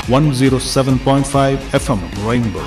107.5 FM Rainbow.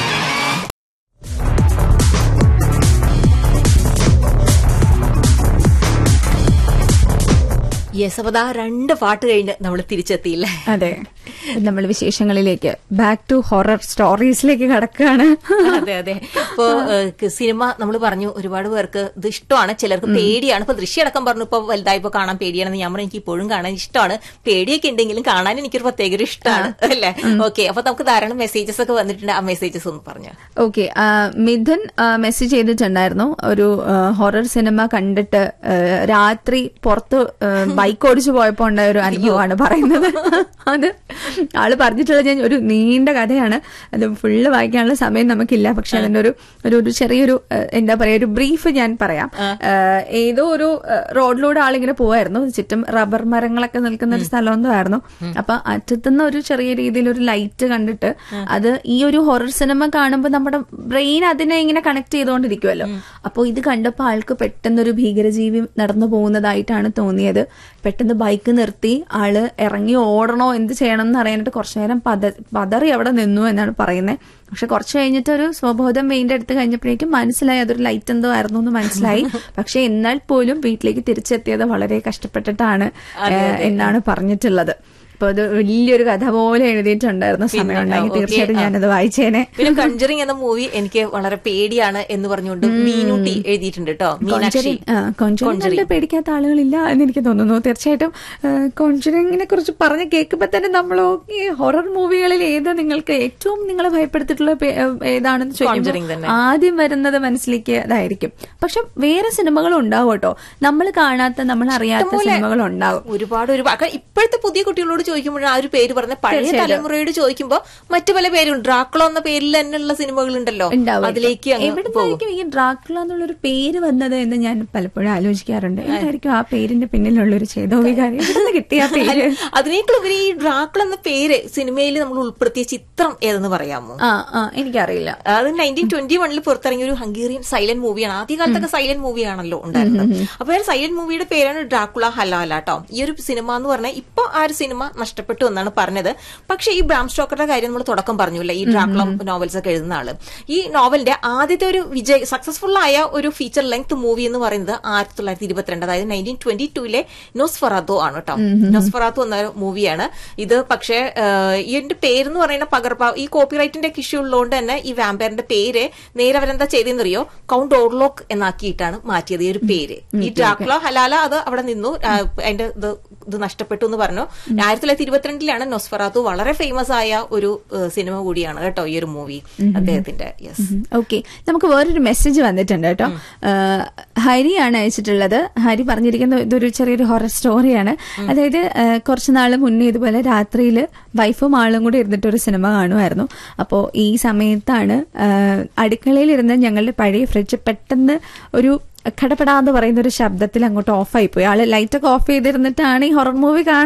Yes അപ്പൊ ദാ രണ്ട് പാട്ട് കഴിഞ്ഞ് നമ്മൾ തിരിച്ചെത്തിയില്ലേ അതെ നമ്മൾ വിശേഷങ്ങളിലേക്ക് ബാക്ക് ടു ഹൊറർ സ്റ്റോറീസിലേക്ക് കടക്കുകയാണ് അതെ അതെ ഇപ്പോ ഏഹ്, സിനിമ നമ്മൾ പറഞ്ഞു ഒരുപാട് പേർക്ക് ഇത് ഇഷ്ടമാണ് ചിലർക്ക് പേടിയാണ് ഇപ്പൊ ദൃശ്യടക്കം പറഞ്ഞു ഇപ്പൊ വലുതായപ്പോ കാണാൻ പേടിയാണെന്ന് ഞാൻ പറഞ്ഞു എനിക്ക് ഇപ്പോഴും കാണാൻ ഇഷ്ടമാണ് പേടിയൊക്കെ ഉണ്ടെങ്കിലും കാണാൻ എനിക്കൊരു പ്രത്യേക ഒരു ഇഷ്ടമാണ് അല്ലേ ഓക്കെ അപ്പൊ നമുക്ക് ധാരാളം മെസ്സേജസ് ഒക്കെ വന്നിട്ടുണ്ട് ആ മെസ്സേജസ് ഒന്ന് പറഞ്ഞു ഓക്കെ മിഥുൻ മെസ്സേജ് ചെയ്തിട്ടുണ്ടായിരുന്നു ഒരു ഹൊറർ സിനിമ കണ്ടിട്ട് ആ, രാത്രി പുറത്ത് ബൈക്ക് ഓടിച്ചു പോയപ്പോ ഉണ്ടായ ഒരു അനുഭവമാണ് പറയുന്നത് അത് ആള് പറഞ്ഞിട്ടുള്ളത് ഞാൻ ഒരു നീണ്ട കഥയാണ് അത് ഫുള്ള് വായിക്കാനുള്ള സമയം നമുക്കില്ല പക്ഷെ അതിന്റെ ഒരു ഒരു ഒരു ചെറിയൊരു ആ, എന്താ പറയാ ഒരു ബ്രീഫ് ഞാൻ പറയാം ആ, ഏതോ ഒരു ആ, റോഡിലൂടെ ആളിങ്ങനെ പോവായിരുന്നു ചുറ്റും റബ്ബർ മരങ്ങളൊക്കെ നിൽക്കുന്ന ഒരു സ്ഥലം എന്തോ ആയിരുന്നു അപ്പൊ അറ്റത്തുനിന്ന് ഒരു ചെറിയ രീതിയിൽ ഒരു ലൈറ്റ് കണ്ടിട്ട് അത് ഈ ഒരു ഹൊറർ സിനിമ കാണുമ്പോൾ നമ്മുടെ ബ്രെയിൻ അതിനെ ഇങ്ങനെ കണക്ട് ചെയ്തുകൊണ്ടിരിക്കുമല്ലോ അപ്പോൾ ഇത് കണ്ടപ്പോൾ ആൾക്ക് പെട്ടെന്നൊരു ഭീകരജീവി നടന്നു പോകുന്നതായിട്ടാണ് തോന്നിയത് പെട്ടെന്ന് ബൈക്ക് നിർത്തി ആള് ഇറങ്ങി ഓടണോ എന്ത് ചെയ്യണം എന്ന് അറിയാനായിട്ട് കുറച്ചു നേരം പത പതറി അവിടെ നിന്നു എന്നാണ് പറയുന്നത് പക്ഷെ കുറച്ച് കഴിഞ്ഞിട്ട് ഒരു സ്വബോധം വെയിൻ്റെ അടുത്ത് കഴിഞ്ഞപ്പോഴേക്കും മനസ്സിലായി അതൊരു ലൈറ്റ് എന്തോ ആയിരുന്നു എന്ന് മനസ്സിലായി പക്ഷെ എന്നാൽ പോലും വീട്ടിലേക്ക് തിരിച്ചെത്തിയത് വളരെ കഷ്ടപ്പെട്ടിട്ടാണ് ഏഹ്, എന്നാണ് പറഞ്ഞിട്ടുള്ളത് അപ്പൊ അത് വലിയൊരു കഥ പോലെ എഴുതിയിട്ടുണ്ടായിരുന്നു സമയം ഉണ്ടെങ്കിൽ ഓക്കേ, തീർച്ചയായിട്ടും ആ. ഞാനത് വായിച്ചേനെ പിന്നെ കഞ്ചറിങ് എന്ന മൂവി എനിക്ക് വളരെ പേടിയാണ് എന്ന് പറഞ്ഞുകൊണ്ട് മീനുട്ടി എഴുതിയിട്ടുണ്ട് കേട്ടോ മീനാക്ഷി കോൺജറിംഗ് കണ്ട് പേടിക്കാത്ത ആളുകളില്ല എന്ന് എനിക്ക് തോന്നുന്നു തീർച്ചയായിട്ടും കോൺജറിങ്ങിനെ കുറിച്ച് പറഞ്ഞ് കേൾക്കുമ്പോൾ തന്നെ നമ്മൾ ഈ ഹൊറർ മൂവികളിൽ ഏത് നിങ്ങൾക്ക് ഏറ്റവും നിങ്ങളെ ഭയപ്പെടുത്തിയിട്ടുള്ള പേ- ഏഹ് ഏതാണെന്ന് Conjuring ചോദിക്കുമ്പോൾ തന്നെ. ആദ്യം വരുന്നത് മനസ്സിലേക്ക് അതായിരിക്കും പക്ഷെ വേറെ സിനിമകളും ഉണ്ടാവും കേട്ടോ നമ്മൾ കാണാത്ത നമ്മൾ അറിയാത്ത ഇഷ്ടംപോലെ സിനിമകൾ ഉണ്ടാവും ഒരുപാട് ഒരുപാട് കാരണം ഇപ്പോഴത്തെ പുതിയ കുട്ടികളോട് ചോദിക്കുമ്പോൾ ആ ഒരു പേര് പറഞ്ഞ പഴയ തീർച്ചയായിട്ടും. തലമുറയോട് ചോദിക്കുമ്പോൾ മറ്റു പല പേരും ഡ്രാക്കുള എന്ന പേരിൽ തന്നെയുള്ള സിനിമകൾ ഉണ്ടല്ലോ ഉണ്ടാവും അതിലേക്ക് അങ്ങ് പോകും എവിടുന്നായിരിക്കും ഈ ഡ്രാക്കുള എന്നുള്ളൊരു പേര് വന്നത് എന്ന് ഞാൻ പലപ്പോഴും ആലോചിക്കാറുണ്ട് എന്തായിരിക്കും ആ പേരിന്റെ പിന്നിലുള്ള ഒരു ചേതോവികാരം എവിടുന്ന് കിട്ടിയ ആ പേര് അതിനേക്കാൾ ഉപരി ഈ ഡ്രാക്കുള എന്ന പേര് സിനിമയിൽ നമ്മൾ ഉൾപ്പെടുത്തിയ ചിത്രം ഏതെന്ന് പറയാമോ ആ ആ എനിക്കറിയില്ല അത് നയൻറ്റീൻ ട്വന്റി വണ്ണിൽ പുറത്തിറങ്ങിയ ഒരു ഹംഗേറിയൻ സൈലന്റ് മൂവിയാണ് ആദ്യകാലത്തൊക്കെ സൈലന്റ് മൂവിയാണല്ലോ ഉണ്ടായിരുന്നത് അപ്പൊ ആ സൈലന്റ് മൂവിയുടെ പേരാണ് ഡ്രാക്കുള ഹലാല കേട്ടോ ഈ ഒരു സിനിമ എന്ന് പറഞ്ഞാൽ ഇപ്പൊ ആ ഒരു സിനിമ നഷ്ടപ്പെട്ടു എന്നാണ് പറഞ്ഞത് പക്ഷെ ഈ ബ്രാം സ്റ്റോക്കറുടെ കാര്യം നമ്മൾ തുടക്കം പറഞ്ഞില്ല ഈ ഡ്രാക്കുള നോവൽസ് ഒക്കെ എഴുതുന്ന ആള് ഈ നോവലിന്റെ ആദ്യത്തെ ഒരു വിജയ് സക്സസ്ഫുൾ ആയ ഒരു ഫീച്ചർ ലെങ്ത് മൂവി എന്ന് പറയുന്നത് ആയിരത്തി തൊള്ളായിരത്തി ഇരുപത്തിരണ്ട് അതായത് നയൻറ്റീൻ ട്വന്റി ടൂലെ നോസ്ഫറാത്തോ ആണ് കേട്ടോ നോസ്ഫറാത്തോ എന്ന മൂവിയാണ് ഇത് പക്ഷേ ഏഹ്, ഇതിന്റെ പേരെന്ന് പറയുന്ന പകർപ്പ ഈ കോപ്പിറൈറ്റിന്റെ ഒക്കെ ഇഷ്യൂ ഉള്ളതുകൊണ്ട് തന്നെ ഈ വാമ്പയറിന്റെ പേര് നേരെ അവരെന്താ ചെയ്തെന്നറിയോ കൗണ്ട് ഓർലോക്ക് എന്നാക്കിയിട്ടാണ് മാറ്റിയത് ഈ ഒരു പേര് ഈ ഡ്രാക്കുള ഹലാല അത് അവിടെ നിന്നു ആ, അതിന്റെ ഇത് ഇത് നഷ്ടപ്പെട്ടു എന്ന് പറഞ്ഞു ആയിരത്തി തൊള്ളായിരത്തി ഇരുപത്തിരണ്ടിലാണ് നൊസ്ഫറാത്തു വളരെ ഫേമസ് ആയ ഒരു ഏഹ്, സിനിമ കൂടിയാണ് കേട്ടോ ഈ ഒരു മൂവി അദ്ദേഹത്തിന്റെ യെസ് ഓക്കെ നമുക്ക് വേറൊരു മെസ്സേജ് വന്നിട്ടുണ്ട് കേട്ടോ ആഹ് ഹരിയാണ് അയച്ചിട്ടുള്ളത് ഹരി പറഞ്ഞിരിക്കുന്ന ഇതൊരു ചെറിയൊരു ഹൊറർ സ്റ്റോറിയാണ് അതായത് ആഹ് കുറച്ച് നാൾ മുന്നേ ഇതുപോലെ രാത്രിയിൽ വൈഫും ആളും കൂടി ഇരുന്നിട്ട് ഒരു സിനിമ കാണുമായിരുന്നു അപ്പോൾ ഈ സമയത്താണ് ആഹ് അടുക്കളയിലിരുന്ന് ഞങ്ങളുടെ പഴയ ഫ്രിഡ്ജ് പെട്ടെന്ന് ഒരു ഘടപടാന്ന് പറയുന്ന ഒരു ശബ്ദത്തിൽ അങ്ങോട്ട് ഓഫായി പോയി ആള് ലൈറ്റൊക്കെ ഓഫ് ചെയ്തിരുന്നിട്ടാണ് ഈ ഹൊറർ മൂവി കാണുന്നത്